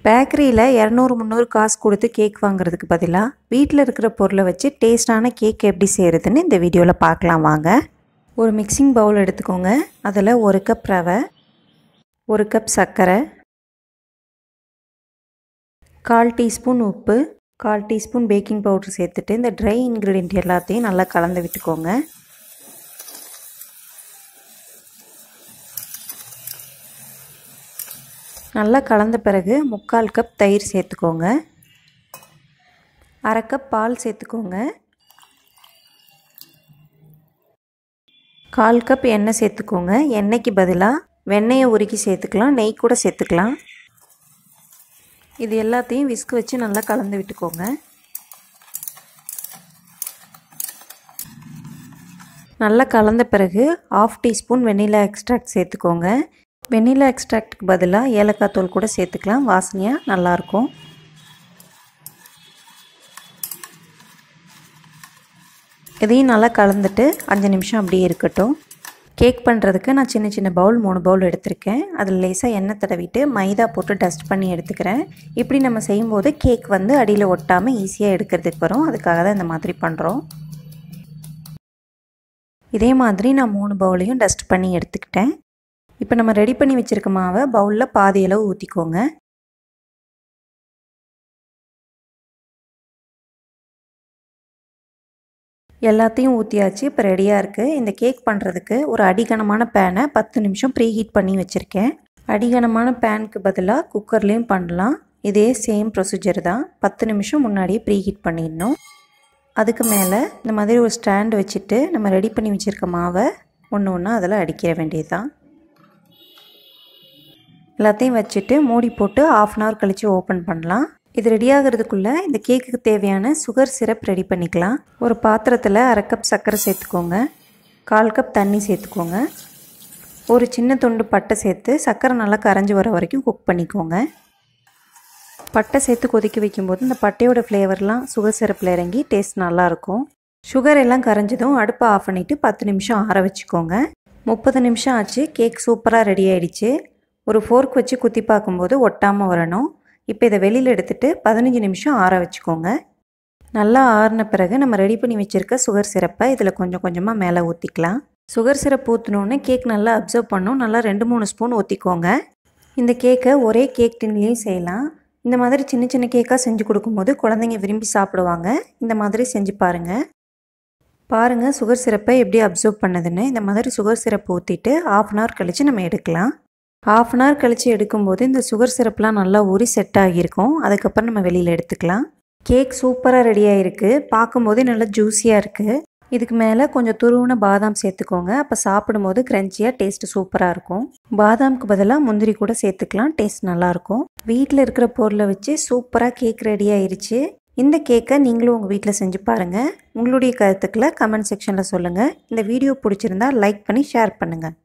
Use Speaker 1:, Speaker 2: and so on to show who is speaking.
Speaker 1: பேக்கரியில் இரநூறு முந்நூறு காசு கொடுத்து கேக் வாங்குறதுக்கு பதிலாக வீட்டில் இருக்கிற பொருளை வச்சு டேஸ்டான கேக் எப்படி செய்கிறதுன்னு இந்த வீடியோவில் பார்க்கலாம் வாங்க ஒரு மிக்சிங் பவுல் எடுத்துக்கோங்க அதில் ஒரு கப் ரவை ஒரு கப் சர்க்கரை கால் டீஸ்பூன் உப்பு கால் டீஸ்பூன் பேக்கிங் பவுடர் சேர்த்துட்டு இந்த ட்ரை இன்க்ரீடியன்ட் எல்லாத்தையும் நல்லா கலந்து விட்டுக்கோங்க நல்லா கலந்த பிறகு முக்கால் கப் தயிர் சேர்த்துக்கோங்க அரை கப் பால் சேர்த்துக்கோங்க கால் கப் எண்ணெய் சேர்த்துக்கோங்க எண்ணெய்க்கு பதிலாக வெண்ணெயை உருக்கி சேர்த்துக்கலாம் நெய் கூட சேர்த்துக்கலாம் இது எல்லாத்தையும் விஸ்க் வச்சு நல்லா கலந்து விட்டுக்கோங்க நல்லா கலந்த பிறகு ஆஃப் டீஸ்பூன் வெண்ணிலா எக்ஸ்ட்ராக்ட் சேர்த்துக்கோங்க வெண்ணிலா எக்ஸ்ட்ராக்ட்டுக்கு பதிலாக ஏலக்காய் தூள் கூட சேர்த்துக்கலாம் வாசனையாக நல்லாயிருக்கும் இதையும் நல்லா கலந்துட்டு அஞ்சு நிமிஷம் அப்படியே இருக்கட்டும் கேக் பண்ணுறதுக்கு நான் சின்ன சின்ன பவுல் மூணு பவுல் எடுத்திருக்கேன் அதில் லேசாக எண்ணெய் தடவிட்டு மைதா போட்டு டஸ்ட் பண்ணி எடுத்துக்கிறேன் இப்படி நம்ம செய்யும்போது கேக் வந்து அடியில் ஒட்டாமல் ஈஸியாக எடுக்கிறதுக்கு வரும் அதுக்காக தான் இந்த மாதிரி பண்ணுறோம் இதே மாதிரி நான் மூணு பவுலையும் டஸ்ட் பண்ணி எடுத்துக்கிட்டேன் இப்போ நம்ம ரெடி பண்ணி வச்சுருக்க மாவை பவுலில் பாதி அளவு ஊற்றிக்கோங்க எல்லாத்தையும் ஊற்றியாச்சு இப்போ ரெடியாக இருக்குது இந்த கேக் பண்ணுறதுக்கு ஒரு அடிகனமான பேனை பத்து நிமிஷம் ப்ரீ ஹீட் பண்ணி வச்சுருக்கேன் அடிகனமான பேனுக்கு பதிலாக குக்கர்லேயும் பண்ணலாம் இதே சேம் ப்ரொசீஜர் தான் பத்து நிமிஷம் முன்னாடியே ப்ரீ ஹீட் பண்ணிடணும் அதுக்கு மேலே இந்த மாதிரி ஒரு ஸ்டாண்ட் வச்சுட்டு நம்ம ரெடி பண்ணி வச்சுருக்க மாவை ஒன்று ஒன்றா அதில் அடிக்கிற வேண்டியது தான் எல்லாத்தையும் வச்சுட்டு மூடி போட்டு ஆஃப் அன் ஹவர் கழித்து ஓப்பன் பண்ணலாம் இது ரெடி ஆகிறதுக்குள்ளே இந்த கேக்குக்கு தேவையான சுகர் சிரப் ரெடி பண்ணிக்கலாம் ஒரு பாத்திரத்தில் அரை கப் சர்க்கரை சேர்த்துக்கோங்க கால் கப் தண்ணி சேர்த்துக்கோங்க ஒரு சின்ன துண்டு பட்டை சேர்த்து சர்க்கரை நல்லா கரைஞ்சி வர வரைக்கும் குக் பண்ணிக்கோங்க பட்டை சேர்த்து கொதிக்க வைக்கும்போது இந்த பட்டையோட ஃப்ளேவர்லாம் சுகர் சிரப்பில் இறங்கி டேஸ்ட் நல்லாயிருக்கும் சுகர் எல்லாம் கரைஞ்சதும் அடுப்பை ஆஃப் பண்ணிவிட்டு பத்து நிமிஷம் ஆற வச்சுக்கோங்க முப்பது நிமிஷம் ஆச்சு கேக் சூப்பராக ரெடி ஆகிடுச்சு ஒரு ஃபோர்க் வச்சு குத்தி பார்க்கும்போது ஒட்டாமல் வரணும் இப்போ இதை வெளியில் எடுத்துகிட்டு பதினஞ்சு நிமிஷம் ஆற வச்சுக்கோங்க நல்லா ஆறின பிறகு நம்ம ரெடி பண்ணி வச்சுருக்க சுகர் சிரப்பை இதில் கொஞ்சம் கொஞ்சமாக மேலே ஊற்றிக்கலாம் சுகர் சிரப் ஊற்றினோன்னே கேக் நல்லா அப்சர்வ் பண்ணும் நல்லா ரெண்டு மூணு ஸ்பூன் ஊற்றிக்கோங்க இந்த கேக்கை ஒரே கேக் டின்லேயும் செய்யலாம் இந்த மாதிரி சின்ன சின்ன கேக்காக செஞ்சு கொடுக்கும்போது குழந்தைங்க விரும்பி சாப்பிடுவாங்க இந்த மாதிரி செஞ்சு பாருங்கள் பாருங்கள் சுகர் சிரப்பை எப்படி அப்சர்வ் பண்ணுதுன்னு இந்த மாதிரி சுகர் சிரப் ஊற்றிட்டு ஆஃப் அன் ஹவர் கழித்து நம்ம எடுக்கலாம் ஆஃப் அன் ஹவர் கழித்து எடுக்கும்போது இந்த சுகர் சிரப்லாம் நல்லா ஊறி செட் ஆகியிருக்கும் அதுக்கப்புறம் நம்ம வெளியில் எடுத்துக்கலாம் கேக் சூப்பராக ரெடி ஆகிருக்கு பார்க்கும்போதே நல்லா ஜூஸியாக இருக்குது இதுக்கு மேலே கொஞ்சம் துருவுன பாதாம் சேர்த்துக்கோங்க அப்போ சாப்பிடும்போது க்ரன்ச்சியாக டேஸ்ட்டு சூப்பராக இருக்கும் பாதாமுக்கு பதிலாக முந்திரி கூட சேர்த்துக்கலாம் டேஸ்ட் நல்லாயிருக்கும் வீட்டில் இருக்கிற பொருளை வச்சு சூப்பராக கேக் ரெடி ஆயிருச்சு இந்த கேக்கை நீங்களும் உங்கள் வீட்டில் செஞ்சு பாருங்கள் உங்களுடைய கருத்துக்களை கமெண்ட் செக்ஷனில் சொல்லுங்கள் இந்த வீடியோ பிடிச்சிருந்தா லைக் பண்ணி ஷேர் பண்ணுங்கள்